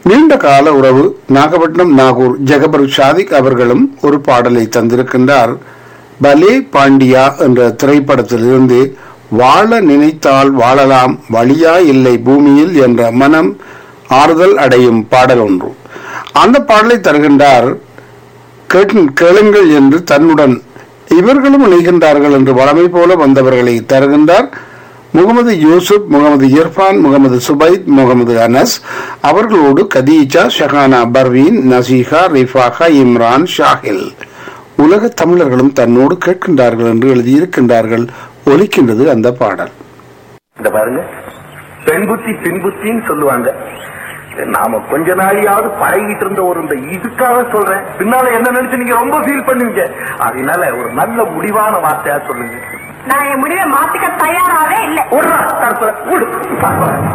நீண்ட கால உறவு நாகப்பட்டினம் நாகூர் ஜெகபர் ஷாதிக் அவர்களும் ஒரு பாடலை தந்திருக்கின்றார் பலே பாண்டியா என்ற திரைப்படத்திலிருந்து வாழ நினைத்தால் வாழலாம் வழியா இல்லை பூமியில் என்ற மனம் ஆறுதல் அடையும் பாடல் ஒன்று அந்த பாடலை தருகின்றார் கேட்டு- கேளுங்கள் என்று தன்னுடன் இவர்களும் இணைகின்றார்கள் என்று வளமை போல வந்தவர்களை தருகின்றார் முகமது யூசுப் முகமது இர்ஃபான் முகமது சுபைத் முகமது அனஸ் அவர்களோடு கதீஜா ஷஹானா பர்வீன் நசீஹா ரிஃபாகா இம்ரான் ஷாஹில் உலக தமிழர்களும் தன்னோடு கேட்கின்றார்கள் என்று எழுதியிருக்கின்றார்கள் ஒலிக்கின்றது அந்த பாடல் இந்த பாருங்க பெண் புத்தி பின் புத்தின்னு சொல்லுவாங்க நாம கொஞ்ச நாளையாவது பழகிட்டு இருந்த ஒரு இந்த இதுக்காக சொல்றேன் பின்னால என்ன நினைச்சு நீங்க ரொம்ப ஃபீல் பண்ணுவீங்க அதனால ஒரு நல்ல முடிவான வார்த்தையா சொல்லுங்க நான் என் முடிவை மாத்திக்க தயாராவே இல்லை ஒரு நாள் தரப்புல, விடு.